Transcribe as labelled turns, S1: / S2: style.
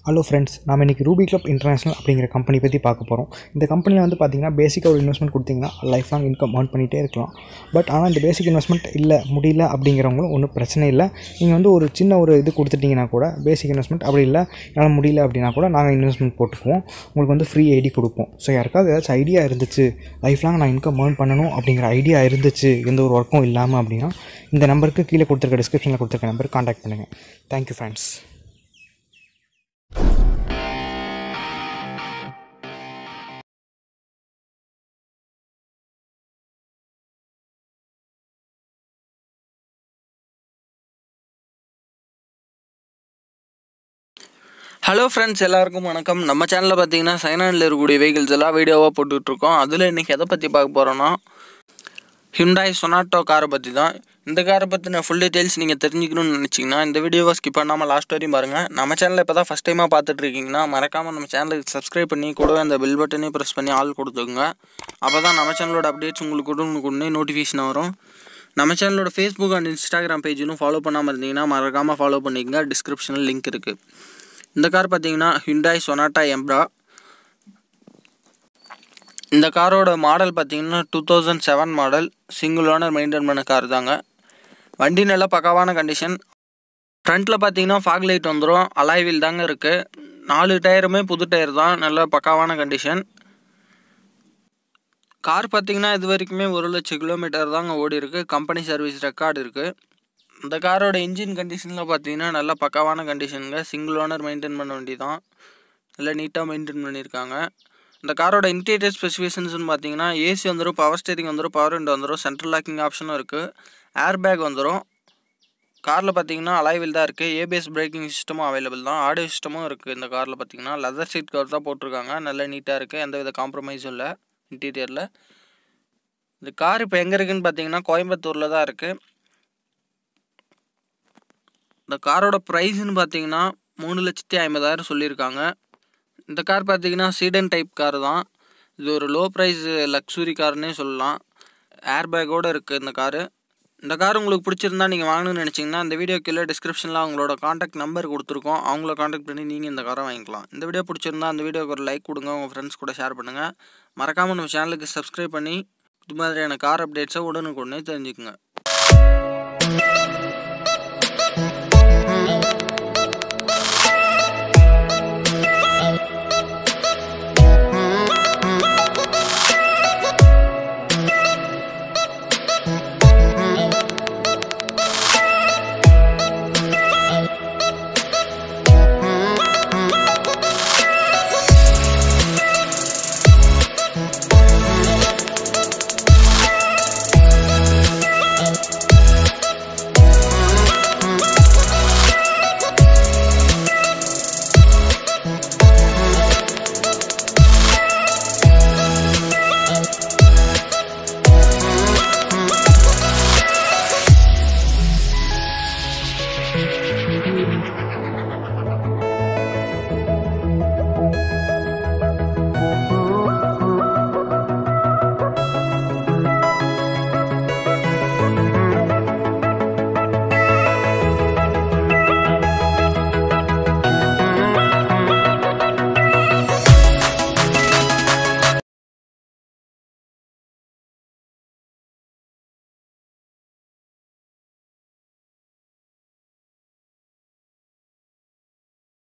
S1: hello friends நாம இன்றைக்கி ruby club international அப்படிங்கிற கம்பெனி பற்றி பார்க்க போகிறோம் இந்த கம்பெனியில் வந்து பார்த்தீங்கன்னா பேசிக்காக ஒரு இன்வெஸ்ட்மெண்ட் கொடுத்தீங்கன்னா லைஃப் லாங் இன்கம் earn பண்ணிகிட்டே இருக்கலாம் பட் ஆனால் இந்த பேசிக் இன்வெஸ்ட்மெண்ட் இல்லை முடியல அப்படிங்கிறவங்களும் ஒன்றும் பிரச்சனை இல்லை நீங்கள் வந்து ஒரு சின்ன ஒரு இது கொடுத்துட்டிங்கன்னா கூட பேசிக் இன்வெஸ்ட்மெண்ட் அப்படி இல்லை என்னால் முடியல அப்படின்னா கூட நாங்கள் இன்வெஸ்ட்மெண்ட் போட்டுக்குவோம் உங்களுக்கு வந்து ஃப்ரீ ஐடி கொடுப்போம் ஸோ யாருக்காவது ஏதாச்சும் ஐடியா இருந்துச்சு லைஃப் லாங் நான் இன்கம் earn பண்ணணும் அப்படிங்கிற ஐடியா இருந்துச்சு எந்த ஒரு ஒர்க்கும் இல்லாமல் அப்படின்னா இந்த நம்பருக்கு கீழே கொடுத்துருக்க டிஸ்கிரிப்ஷனில் கொடுத்துருக்க நம்பர் காண்டாக்ட் பண்ணுங்கள் தேங்க்யூ ஃப்ரெண்ட்ஸ்
S2: ஹலோ ஃப்ரெண்ட்ஸ் எல்லாருக்கும் வணக்கம் நம்ம சேனலில் பார்த்தீங்கன்னா சைனானில் இருக்கக்கூடிய வெஹிக்கிள்ஸ் எல்லாம் வீடியோவாக போட்டுட்ருக்கோம் அதில் இன்றைக்கி எதை பற்றி பார்க்க போகிறோன்னா ஹிண்டாய் சொனாட்டோ காரை பற்றி தான் இந்த காரை பற்றின ஃபுல் டீட்டெயில்ஸ் நீங்கள் தெரிஞ்சுக்கணும்னு நினச்சிங்கன்னா இந்த வீடியோவை ஸ்கிப் பண்ணாமல் லாஸ்ட் வரையும் பாருங்கள் நம்ம சேனலில் இப்போ தான் ஃபஸ்ட் டைமாக பார்த்துட்டு இருக்கீங்கன்னா மறக்காமல் நம்ம சேனலுக்கு சப்ஸ்கிரைப் பண்ணி கூடவே அந்த பெல் பட்டனையும் ப்ரெஸ் பண்ணி ஆள் கொடுத்துங்க அப்போ தான் நம்ம சேனலோட அப்டேட்ஸ் உங்களுக்கு உடனுக்கு உடனே நோட்டிஃபிகேஷன் வரும் நம்ம சேனலோட ஃபேஸ்புக் அண்ட் இன்ஸ்டாகிராம் பேஜ் இன்னும் ஃபாலோ பண்ணாமல் இருந்தீங்கன்னா மறக்காமல் ஃபாலோ பண்ணிக்கங்க டிஸ்கிரிப்ஷனில் லிங்க் இருக்குது இந்த கார் பார்த்தீங்கன்னா ஹிண்டாய் சொனாட்டா எம்ப்ரா இந்த காரோட மாடல் பார்த்தீங்கன்னா two thousand seven model single owner maintain பண்ண கார் தாங்க வண்டி நல்லா பக்காவான கண்டிஷன் ஃப்ரண்ட்டில் பார்த்தீங்கன்னா ஃபாக் லைட் வந்துடும் அலாய் வீல் தாங்க இருக்குது நாலு டயருமே புது டயர் தான் நல்ல பக்காவான கண்டிஷன் கார் பார்த்தீங்கன்னா இது வரைக்குமே ஒரு லட்சம் கிலோமீட்டர் தாங்க ஓடி இருக்கு கம்பெனி சர்வீஸ் ரெக்கார்டு இருக்குது இந்த காரோட இன்ஜின் கண்டிஷனில் பார்த்தீங்கன்னா நல்லா பக்காவான கண்டிஷனுங்க சிங்கிள் ஓனர் மெயின்டைன் பண்ண வண்டி தான் நல்லா நீட்டாக மெயின்டைன் பண்ணியிருக்காங்க இந்த காரோட இன்டீரியர் ஸ்பெசிஃபிகேஷன்ஸ்னு பார்த்தீங்கன்னா ஏசி வந்துடும் பவர் ஸ்டேரிங் வந்துடும் பவர் விண்டோ வந்துடும் சென்ட்ரல் லாக்கிங் ஆப்ஷனும் இருக்குது ஏர் பேக் வந்துடும் காரில் பார்த்தீங்கன்னா அலைவில் தான் இருக்குது ஏபிஎஸ் பிரேக்கிங் சிஸ்டமும் அவைலபிள் தான் ஆடியோ சிஸ்டமும் இருக்குது இந்த காரில் பார்த்தீங்கன்னா லெதர் சீட் கவர் தான் போட்டிருக்காங்க நல்லா நீட்டாக இருக்குது எந்த வித காம்ப்ரமைஸும் இல்லை இன்டீரியரில் இந்த கார் இப்போ எங்கே இருக்குதுன்னு பார்த்தீங்கன்னா கோயம்புத்தூரில் தான் இருக்குது இந்த காரோட ப்ரைஸ்னு பார்த்தீங்கன்னா மூணு லட்சத்தி ஐம்பதாயிரம் சொல்லியிருக்காங்க இந்த கார் பார்த்தீங்கன்னா சீடன் டைப் கார் தான் இது ஒரு லோ ப்ரைஸ் லக்ஸுரி கார்னே சொல்லலாம் ஏர் பேக்கோடு இருக்குது இந்த காரு இந்த கார் உங்களுக்கு பிடிச்சிருந்தா நீங்கள் வாங்கணும்னு நினச்சிங்கன்னா இந்த வீடியோ கீழே டிஸ்கிரிப்ஷனில் அவங்களோட காண்டாக்ட் நம்பர் கொடுத்துருக்கோம் அவங்கள காண்டாக்ட் பண்ணி நீங்கள் இந்த காரை வாங்கிக்கலாம் இந்த வீடியோ பிடிச்சிருந்தா அந்த வீடியோக்கு ஒரு லைக் கொடுங்க உங்கள் ஃப்ரெண்ட்ஸ் கூட ஷேர் பண்ணுங்கள் மறக்காமல் நம்ம சேனலுக்கு சப்ஸ்கிரைப் பண்ணி இது மாதிரியான கார் அப்டேட்ஸை உடனுக்குடனே தெரிஞ்சுக்குங்க